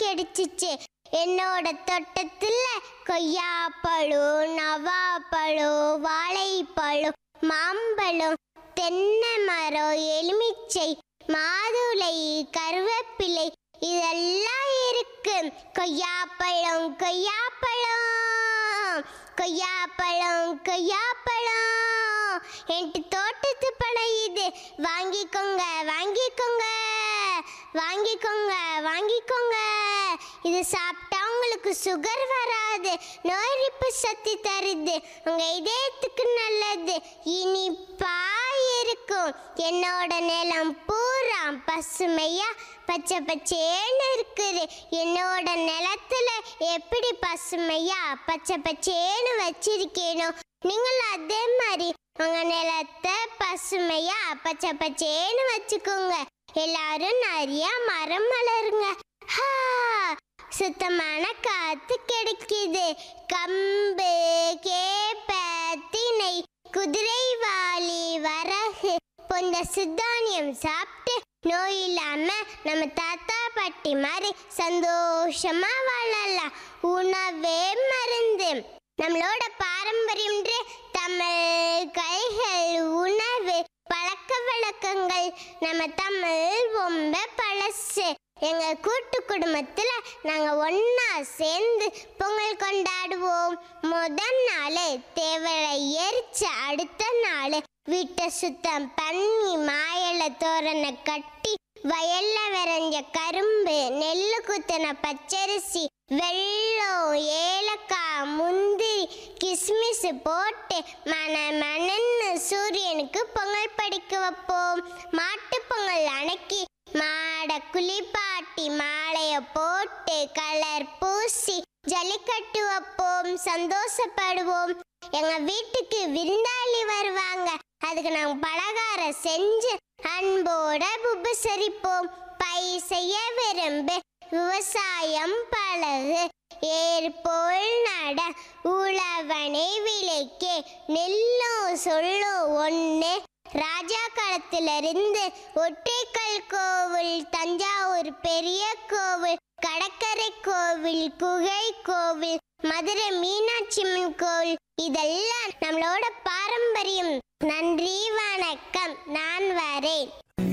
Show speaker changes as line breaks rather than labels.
அடிச்சிச்சு என்னோட தோட்டத்துல கொய்யாப்பழம் நவாப்பழம் வாழைப்பழம் மாம்பழம் தென்னை மரம் எலுமிச்சை மாதுளை கருவேப்பிலை இதெல்லாம் இருக்கு கொய்யாப்பழம் கொய்யாப்பழம் கொய்யாப்பழம் கொய்யாப்பழம் என்கிட்ட தோட்டத்து பழம் இது வாங்கிக்கோங்க வாங்கிக்கோங்க வாங்கிக்கோங்க வாங்கிக்கோங்க இது சாப்பிட்டா உங்களுக்கு சுகர் வராது நோய் எதிர்ப்பு சக்தி தருது உங்க இதயத்துக்கு நல்லது இனிப்பா இருக்கும் என்னோட நிலம் பூரா பசுமையா பச்சை பச்சேன்னு இருக்குது என்னோட நிலத்துல எப்படி பசுமையா பச்சை பச்சேன்னு வச்சிருக்கேனோ நீங்களும் அதே மாதிரி உங்க நிலத்தை பசுமையா பச்சை பச்சேன்னு வச்சுக்கோங்க எல்லாரும் நிறைய மரம் வளருங்க ஹா, சுத்தமான காத்து கிடைக்குது கம்பு கேப்ப திணை குதிரைவாலி வரகு போன்ற சித்தானியம் சாப்பிட்டு நோய் இல்லாம நம்ம தாத்தா பாட்டி மாதிரி சந்தோஷமா வாழலாம் உணவே மருந்து நம்மளோட பாரம்பரியம்ன்ற தமிழ் கைகள் உணவு பழக்க வழக்கங்கள் நம்ம தமிழ் ரொம்ப பழசு எங்க கூட்டு குடும்பத்துல நாங்க ஒண்ணா சேர்ந்து பொங்கல் கொண்டாடுவோம் முதல் நாள் தேவலை எரிச்ச அடுத்த நாள் வீட்டை சுத்தம் பண்ணி மாயல தோரணை கட்டி வயல்ல விரைஞ்ச கரும்பு நெல்லு குத்தின பச்சரிசி வெல்லம் ஏலக்காய் முந்திரி கிஸ்மிஸ் போட்டு மன மணன்னு சூரியனுக்கு பொங்கல் படிக்க வைப்போம் மாட்டுப் பொங்கல் அன்னைக்கு மாட குளிப்பாட்டி மாலைய போட்டு கலர் பூசி ஜல்லிக்கட்டு வைப்போம் சந்தோஷப்படுவோம் எங்க வீட்டுக்கு விருந்தாளி வருவாங்க அதுக்கு நாங்க பலகாரம் செஞ்சு அன்போட உபசரிப்போம் பை செய்ய விரும்பு விவசாயம் பழகு ஏர் போல் நட உழவனை விலைக்கே நெல்லும் சொல்லும் ஒன்று ராஜா காலத்திலிருந்து ஒற்றைக்கல் கோவில் தஞ்சாவூர் பெரிய கோவில் கடற்கரை கோவில் குகை கோவில் மதுரை மீனாட்சி அம்மன் கோவில் இதெல்லாம் நம்மளோட பாரம்பரியம் நன்றி வணக்கம் நான் வரேன்